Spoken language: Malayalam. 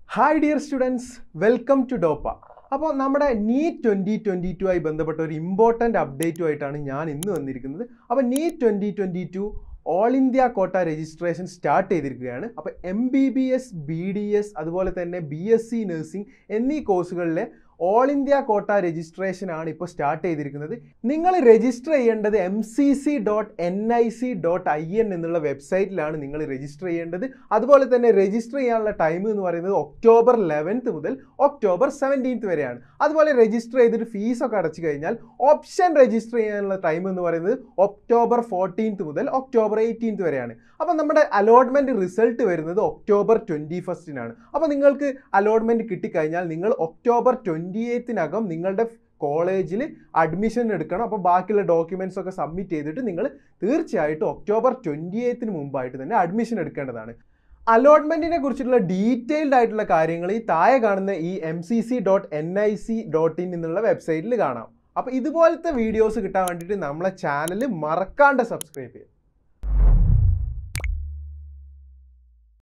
hi dear students welcome to Doppa അപ്പോൾ നമ്മുടെ നീറ്റ് ട്വൻറ്റി ട്വൻറ്റി ടു ആയി ബന്ധപ്പെട്ട ഒരു ഇമ്പോർട്ടൻ്റ് അപ്ഡേറ്റുമായിട്ടാണ് ഞാൻ ഇന്ന് വന്നിരിക്കുന്നത് അപ്പോൾ NEET twenty twenty two all India quota registration start ചെയ്തിരിക്കുകയാണ് അപ്പോൾ M B B S B D S അതുപോലെ തന്നെ ബി എസ് സി നഴ്സിംഗ് എന്നീ കോഴ്സുകളിലെ ഓൾ ഇന്ത്യ കോട്ട രജിസ്ട്രേഷൻ ആണ് ഇപ്പോൾ സ്റ്റാർട്ട് ചെയ്തിരിക്കുന്നത് നിങ്ങൾ രജിസ്റ്റർ ചെയ്യേണ്ടത് M C C dot N I C dot I N എന്നുള്ള വെബ്സൈറ്റിലാണ് നിങ്ങൾ രജിസ്റ്റർ ചെയ്യേണ്ടത് അതുപോലെ തന്നെ രജിസ്റ്റർ ചെയ്യാനുള്ള ടൈം എന്ന് പറയുന്നത് ഒക്ടോബർ ലെവൻത്ത് മുതൽ ഒക്ടോബർ സെവൻറ്റീൻത്ത് വരെയാണ് അതുപോലെ രജിസ്റ്റർ ചെയ്തിട്ട് ഫീസൊക്കെ അടച്ചു കഴിഞ്ഞാൽ ഓപ്ഷൻ രജിസ്റ്റർ ചെയ്യാനുള്ള ടൈം എന്ന് പറയുന്നത് ഒക്ടോബർ ഫോർട്ടീൻത്ത് മുതൽ ഒക്ടോബർ എയ്റ്റീൻത്ത് വരെയാണ് അപ്പോൾ നമ്മുടെ അലോട്ട്മെൻറ്റ് റിസൾട്ട് വരുന്നത് ഒക്ടോബർ ട്വൻറ്റി ഫസ്റ്റിനാണ് അപ്പോൾ നിങ്ങൾക്ക് അലോട്ട്മെൻറ്റ് കിട്ടിക്കഴിഞ്ഞാൽ നിങ്ങൾ ഒക്ടോബർ ട്വൻറ്റി എയ്ത്തിനകം നിങ്ങളുടെ കോളേജിൽ അഡ്മിഷൻ എടുക്കണം അപ്പോൾ ബാക്കിയുള്ള ഡോക്യുമെൻറ്റ്സ് ഒക്കെ സബ്മിറ്റ് ചെയ്തിട്ട് നിങ്ങൾ തീർച്ചയായിട്ടും ഒക്ടോബർ ട്വൻറ്റി എയ്ത്തിന് മുമ്പായിട്ട് തന്നെ അഡ്മിഷൻ എടുക്കേണ്ടതാണ് അലോട്ട്മെൻറ്റിനെ കുറിച്ചുള്ള ഡീറ്റെയിൽഡ് ആയിട്ടുള്ള കാര്യങ്ങൾ ഈ താഴെ കാണുന്ന ഈ M C C dot N I C dot in എന്നുള്ള വെബ്സൈറ്റിൽ കാണാം അപ്പോൾ ഇതുപോലത്തെ വീഡിയോസ് കിട്ടാൻ വേണ്ടിയിട്ട് നമ്മളെ ചാനൽ മറക്കാണ്ട് സബ്സ്ക്രൈബ് ചെയ്യുക